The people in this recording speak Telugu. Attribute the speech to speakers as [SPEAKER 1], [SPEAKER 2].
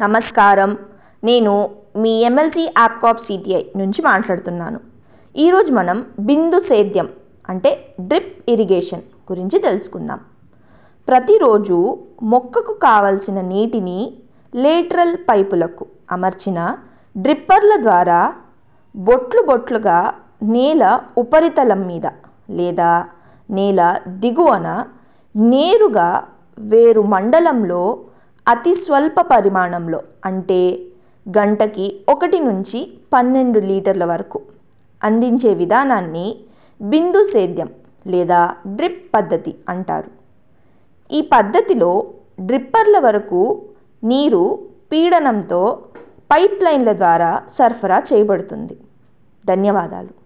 [SPEAKER 1] నమస్కారం నేను మీ ఎమ్మెల్సీ యాప్కాప్ సిటిఐ నుంచి మాట్లాడుతున్నాను ఈరోజు మనం బిందు సేద్యం అంటే డ్రిప్ ఇరిగేషన్ గురించి తెలుసుకుందాం ప్రతిరోజు మొక్కకు కావలసిన నీటిని లేటరల్ పైపులకు అమర్చిన డ్రిప్పర్ల ద్వారా బొట్లు బొట్లుగా నేల ఉపరితలం మీద లేదా నేల దిగువన నేరుగా వేరు మండలంలో అతి స్వల్ప పరిమాణంలో అంటే గంటకి ఒకటి నుంచి పన్నెండు లీటర్ల వరకు అందించే విధానాన్ని బిందు సేద్యం లేదా డ్రిప్ పద్ధతి అంటారు ఈ పద్ధతిలో డ్రిప్పర్ల వరకు నీరు పీడనంతో పైప్ లైన్ల ద్వారా సరఫరా చేయబడుతుంది ధన్యవాదాలు